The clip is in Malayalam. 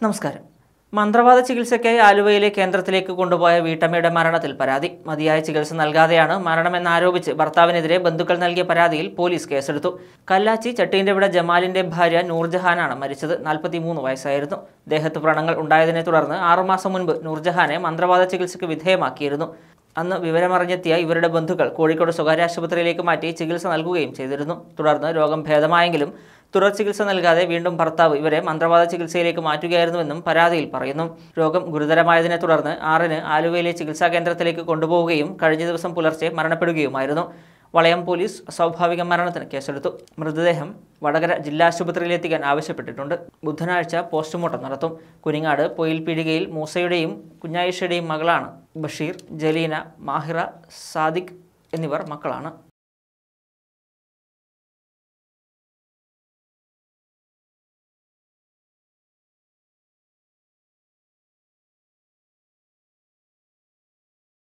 നമസ്കാരം മന്ത്രവാദ ചികിത്സയ്ക്കായി ആലുവയിലെ കേന്ദ്രത്തിലേക്ക് കൊണ്ടുപോയ വീട്ടമ്മയുടെ മരണത്തിൽ പരാതി മതിയായ ചികിത്സ നൽകാതെയാണ് മരണമെന്നാരോപിച്ച് ഭർത്താവിനെതിരെ ബന്ധുക്കൾ നൽകിയ പരാതിയിൽ പോലീസ് കേസെടുത്തു കല്ലാച്ചി ചട്ടീൻ്റെവിട ജമാലിന്റെ ഭാര്യ നൂർജഹാനാണ് മരിച്ചത് നാൽപ്പത്തിമൂന്ന് വയസ്സായിരുന്നു ദേഹത്ത് വ്രണങ്ങൾ ഉണ്ടായതിനെ തുടർന്ന് ആറുമാസം മുൻപ് നൂർജഹാനെ മന്ത്രവാദ ചികിത്സയ്ക്ക് വിധേയമാക്കിയിരുന്നു അന്ന് വിവരമറിഞ്ഞെത്തിയ ഇവരുടെ ബന്ധുക്കൾ കോഴിക്കോട് സ്വകാര്യ ആശുപത്രിയിലേക്ക് മാറ്റി ചികിത്സ നൽകുകയും ചെയ്തിരുന്നു തുടർന്ന് രോഗം ഭേദമായെങ്കിലും തുടർ ചികിത്സ നൽകാതെ വീണ്ടും ഭർത്താവ് ഇവരെ മന്ത്രവാദ ചികിത്സയിലേക്ക് മാറ്റുകയായിരുന്നുവെന്നും പരാതിയിൽ പറയുന്നു രോഗം ഗുരുതരമായതിനെ തുടർന്ന് ആറിന് ആലുവയിലെ ചികിത്സാ കേന്ദ്രത്തിലേക്ക് കൊണ്ടുപോവുകയും കഴിഞ്ഞ ദിവസം പുലർച്ചെ മരണപ്പെടുകയുമായിരുന്നു വളയം പോലീസ് സ്വാഭാവിക മരണത്തിന് കേസെടുത്തു മൃതദേഹം വടകര ജില്ലാ ആശുപത്രിയിലെത്തിക്കാൻ ആവശ്യപ്പെട്ടിട്ടുണ്ട് ബുധനാഴ്ച പോസ്റ്റ്മോർട്ടം നടത്തും കുനിങ്ങാട് പൊയിൽ പീടികയിൽ മൂസയുടെയും കുഞ്ഞായിഷയുടെയും മകളാണ് ബഷീർ ജലീന മാഹിറ സാദിഖ് എന്നിവർ മക്കളാണ്